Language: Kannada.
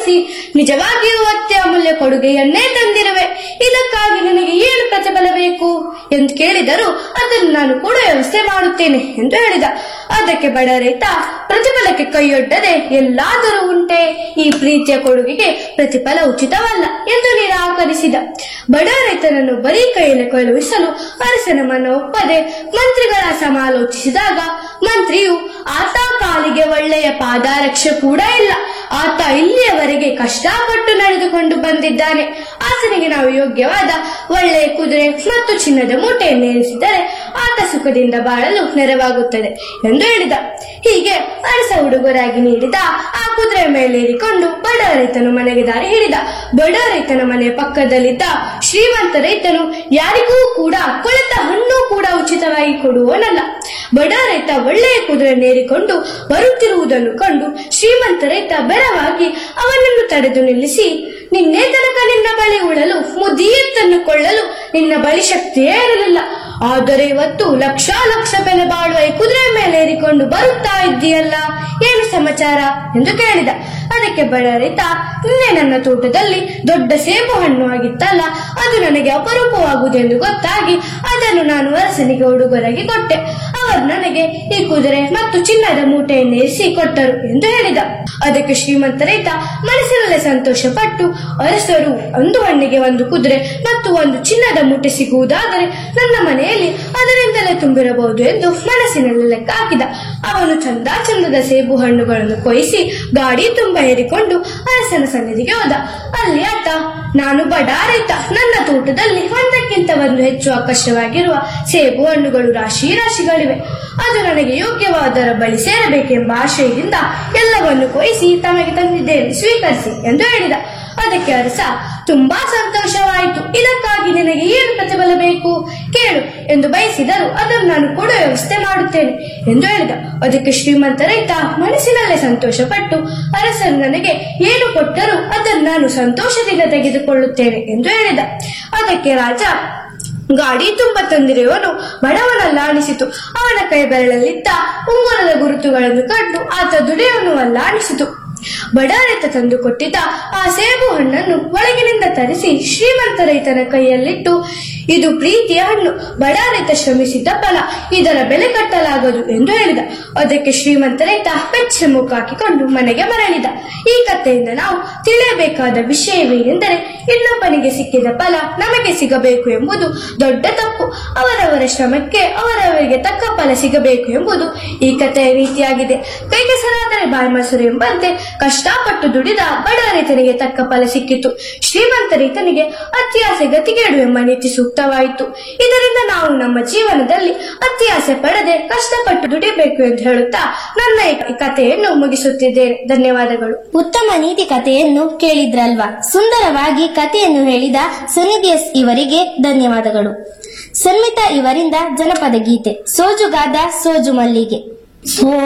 ಗೌರವಿಸಿ ನಿಜವಾಗಿಯೂ ಅತ್ಯಮೂಲ್ಯ ಕೊಡುಗೆಯನ್ನೇ ತಂದಿರುವೆ ಇದಕ್ಕಾಗಿ ನನಗೆ ಏನು ಪ್ರತಿಫಲ ಬೇಕು ಎಂದು ಕೇಳಿದರು ಅದನ್ನು ನಾನು ಕೂಡ ವ್ಯವಸ್ಥೆ ಮಾಡುತ್ತೇನೆ ಎಂದು ಹೇಳಿದ ಅದಕ್ಕೆ ಬಡ ರೈತ ಪ್ರತಿಫಲಕ್ಕೆ ಕೈಯೊಡ್ಡದೆ ಎಲ್ಲಾದರೂ ಉಂಟೆ ಈ ಪ್ರೀತಿಯ ಕೊಡುಗೆಗೆ ಪ್ರತಿಫಲ ಉಚಿತವಲ್ಲ ಎಂದು ನಿರಾಕರಿಸಿದ ಬಡ ರೈತನನ್ನು ಬರೀ ಕೈಯಲ್ಲಿ ಕಳುಹಿಸಲು ಅರಸನ ಮನ ಒಪ್ಪದೆ ಮಂತ್ರಿಗಳ ಸಮಾಲೋಚಿಸಿದಾಗ ಮಂತ್ರಿಯು ಆತ ಕಾಲಿಗೆ ಒಳ್ಳೆಯ ಪಾದರಕ್ಷೆ ಕೂಡ ಇಲ್ಲ ಆತ ಇಲ್ಲಿಯವರೆಗೆ ಕಷ್ಟಪಟ್ಟು ನಡೆದುಕೊಂಡು ಬಂದಿದ್ದಾನೆ ಆತನಿಗೆ ನಾವು ಯೋಗ್ಯವಾದ ಒಳ್ಳೆಯ ಕುದುರೆ ಮತ್ತು ಚಿನ್ನದ ಮೂಟೆಯನ್ನು ಏರಿಸಿದರೆ ಆತ ಸುಖದಿಂದ ಬಾಳಲು ನೆರವಾಗುತ್ತದೆ ಎಂದು ಹೇಳಿದ ಹೀಗೆ ಅರಸ ಹುಡುಗರಾಗಿ ನೀಡಿದ ಆ ಕುದುರೆ ಮೇಲೇರಿಕೊಂಡು ಬಡ ರೈತನು ಮನೆಗೆ ದಾರಿ ಹಿಡಿದ ಬಡ ರೈತನ ಮನೆಯ ಪಕ್ಕದಲ್ಲಿದ್ದ ಶ್ರೀಮಂತ ರೈತನು ಯಾರಿಗೂ ಕೂಡ ಕೊಳೆತ ಹಣ್ಣು ಕೂಡ ಉಚಿತವಾಗಿ ಕೊಡುವನಲ್ಲ ಬಡ ರೈತ ಒಳ್ಳೆಯ ಕುದುರೆನೇರಿಕೊಂಡು ಬರುತ್ತಿರುವುದನ್ನು ಕಂಡು ಶ್ರೀಮಂತ ರೈತ ಬೆರವಾಗಿ ಅವನನ್ನು ತಡೆದು ನಿಲ್ಲಿಸಿ ನಿನ್ನೆ ತನಕ ನಿನ್ನ ಬಳಿ ಉಳಲು ಮುದಿಯತ್ತನ್ನು ಕೊಳ್ಳಲು ನಿನ್ನ ಬಳಿ ಶಕ್ತಿಯೇ ಇರಲಿಲ್ಲ ಆದರೆ ಇವತ್ತು ಲಕ್ಷ ಲಕ್ಷ ಬೆಲೆ ಬಾಳುವ ಈ ಕುದುರೆ ಮೇಲೆ ಏರಿಕೊಂಡು ಬರುತ್ತಾ ಇದ್ದೀಯಲ್ಲ ಏನು ಸಮಾಚಾರ ಎಂದು ಕೇಳಿದ ಅದಕ್ಕೆ ಬಡ ರೈತ ನಿನ್ನೆ ನನ್ನ ತೋಟದಲ್ಲಿ ದೊಡ್ಡ ಸೇಬು ಹಣ್ಣು ಆಗಿತ್ತಲ್ಲ ಅದು ನನಗೆ ಅಪರೂಪವಾಗುವುದೆಂದು ಗೊತ್ತಾಗಿ ಅದನ್ನು ನಾನು ಅರಸನಿಗೆ ಉಡುಗೊರೆಗೆ ಕೊಟ್ಟೆ ಅವರು ನನಗೆ ಈ ಕುದುರೆ ಮತ್ತು ಚಿನ್ನದ ಮೂಟೆಯನ್ನು ಇರಿಸಿ ಕೊಟ್ಟರು ಎಂದು ಹೇಳಿದ ಅದಕ್ಕೆ ಶ್ರೀಮಂತ ರೈತ ಮನಸ್ಸಿನಲ್ಲೇ ಸಂತೋಷಪಟ್ಟು ಅರಸರು ಒಂದು ಹಣ್ಣಿಗೆ ಒಂದು ಕುದುರೆ ಮತ್ತು ಒಂದು ಚಿನ್ನದ ಮೂಟೆ ಸಿಗುವುದಾದರೆ ನನ್ನ ಮನೆಯಲ್ಲಿ ಅದರಿಂದಲೇ ತುಂಬಿರಬಹುದು ಎಂದು ಮನಸ್ಸಿನಲ್ಲಿ ಲೆಕ್ಕ ಹಾಕಿದ ಅವನು ಚಂದ ಚಂದದ ಸೇಬು ಹಣ್ಣುಗಳನ್ನು ಕೊಯಿಸಿ ಗಾಡಿ ತುಂಬ ಏರಿಕೊಂಡು ಅರಸನ ಸನ್ನಿಧಿಗೆ ಹೋದ ಅಲ್ಲಿ ಆತ ನಾನು ಬಡ ರೈತ ನನ್ನ ತೋಟದಲ್ಲಿ ಒಂದಕ್ಕಿಂತ ಒಂದು ಹೆಚ್ಚು ಆಕರ್ಷವಾಗಿರುವ ಸೇಬು ಹಣ್ಣುಗಳು ರಾಶಿ ರಾಶಿಗಳಿವೆ ಅದು ನನಗೆ ಯೋಗ್ಯವಾದರ ಬಳಿ ಸೇರಬೇಕೆಂಬ ಆಶಯದಿಂದ ಎಲ್ಲವನ್ನು ಕೊಯಿಸಿ ತಮಗೆ ತಂದಿದ್ದೇನೆ ಸ್ವೀಕರಿಸಿ ಎಂದು ಹೇಳಿದ ಅದಕ್ಕೆ ಅರಸ ತುಂಬಾ ಸಂತೋಷವಾಯಿತು ಇದಕ್ಕಾಗಿ ನಿನಗೆ ಏನು ಪ್ರತಿಫಲ ಬೇಕು ಕೇಳು ಎಂದು ಬಯಸಿದರು ಅದನ್ನು ನಾನು ಕೊಡುವ ವ್ಯವಸ್ಥೆ ಮಾಡುತ್ತೇನೆ ಎಂದು ಹೇಳಿದ ಅದಕ್ಕೆ ಶ್ರೀಮಂತ ರೈತ ಮನಸ್ಸಿನಲ್ಲೇ ಸಂತೋಷಪಟ್ಟು ಅರಸನು ನನಗೆ ಏನು ಕೊಟ್ಟರೂ ಅದನ್ನು ನಾನು ಸಂತೋಷದಿಂದ ತೆಗೆದುಕೊಳ್ಳುತ್ತೇನೆ ಎಂದು ಹೇಳಿದ ಅದಕ್ಕೆ ರಾಜ ಗಾಡಿ ತುಂಬ ತಂದಿರುವವನು ಬಡವನಲ್ಲ ಅನಿಸಿತು ಅವನ ಕೈ ಬೆರಳಲ್ಲಿದ್ದ ಉಂಗುರದ ಗುರುತುಗಳನ್ನು ಕಂಡು ಆತ ದುಡಿಯವನು ಅಲ್ಲ ಅನಿಸಿತು ಬಡ ರೈತ ತಂದು ಕೊಟ್ಟಿದ್ದ ಆ ಸೇಬು ಹಣ್ಣನ್ನು ಒಳಗಿನಿಂದ ತರಿಸಿ ಶ್ರೀಮಂತ ರೈತನ ಕೈಯಲ್ಲಿಟ್ಟು ಇದು ಪ್ರೀತಿಯ ಹಣ್ಣು ಬಡ ರೈತ ಶ್ರಮಿಸಿದ್ದ ಫಲ ಇದರ ಬೆಲೆ ಕಟ್ಟಲಾಗದು ಎಂದು ಹೇಳಿದ ಅದಕ್ಕೆ ಶ್ರೀಮಂತ ರೈತ ಬೆಚ್ಚ ಮುಖ ಹಾಕಿಕೊಂಡು ಮನೆಗೆ ಮರಳಿದ ಈ ಕಥೆಯಿಂದ ನಾವು ತಿಳಿಯಬೇಕಾದ ವಿಷಯವೇನೆಂದರೆ ಇನ್ನೊಬ್ಬನಿಗೆ ಸಿಕ್ಕಿದ ಫಲ ನಮಗೆ ಸಿಗಬೇಕು ಎಂಬುದು ದೊಡ್ಡ ತಪ್ಪು ಅವರವರ ಶ್ರಮಕ್ಕೆ ಅವರವರಿಗೆ ತಕ್ಕ ಫಲ ಸಿಗಬೇಕು ಎಂಬುದು ಈ ಕಥೆಯ ರೀತಿಯಾಗಿದೆ ಕೈಗೆಸರಾದರೆ ಬಾಯಿ ಮೊಸರು ಎಂಬಂತೆ ಕಷ್ಟಪಟ್ಟು ದುಡಿದ ಬಡ ರೈತನಿಗೆ ತಕ್ಕ ಫಲ ಸಿಕ್ಕಿತು ಶ್ರೀಮಂತ ರೈತನಿಗೆ ಅತ್ಯಾಸೆ ಗತಿಗೇಡು ಎಂಬ ನೀತಿ ಸೂಕ್ತವಾಯಿತು ಇದರಿಂದ ನಾವು ನಮ್ಮ ಜೀವನದಲ್ಲಿ ಅತ್ಯಾಸೆ ಪಡದೆ ಕಷ್ಟಪಟ್ಟು ದುಡಿಬೇಕು ಎಂದು ಹೇಳುತ್ತಾ ನನ್ನ ಈ ಕಥೆಯನ್ನು ಮುಗಿಸುತ್ತಿದ್ದೇನೆ ಧನ್ಯವಾದಗಳು ಉತ್ತಮ ನೀತಿ ಕಥೆಯನ್ನು ಕೇಳಿದ್ರಲ್ವಾ ಸುಂದರವಾಗಿ ಕಥೆಯನ್ನು ಹೇಳಿದ ಸುನಿಧಿ ಎಸ್ ಇವರಿಗೆ ಧನ್ಯವಾದಗಳು ಸನ್ಮಿತಾ ಇವರಿಂದ ಜನಪದ ಗೀತೆ ಸೋಜುಗಾದ ಸೋಜು ಮಲ್ಲಿಗೆ ಸೋ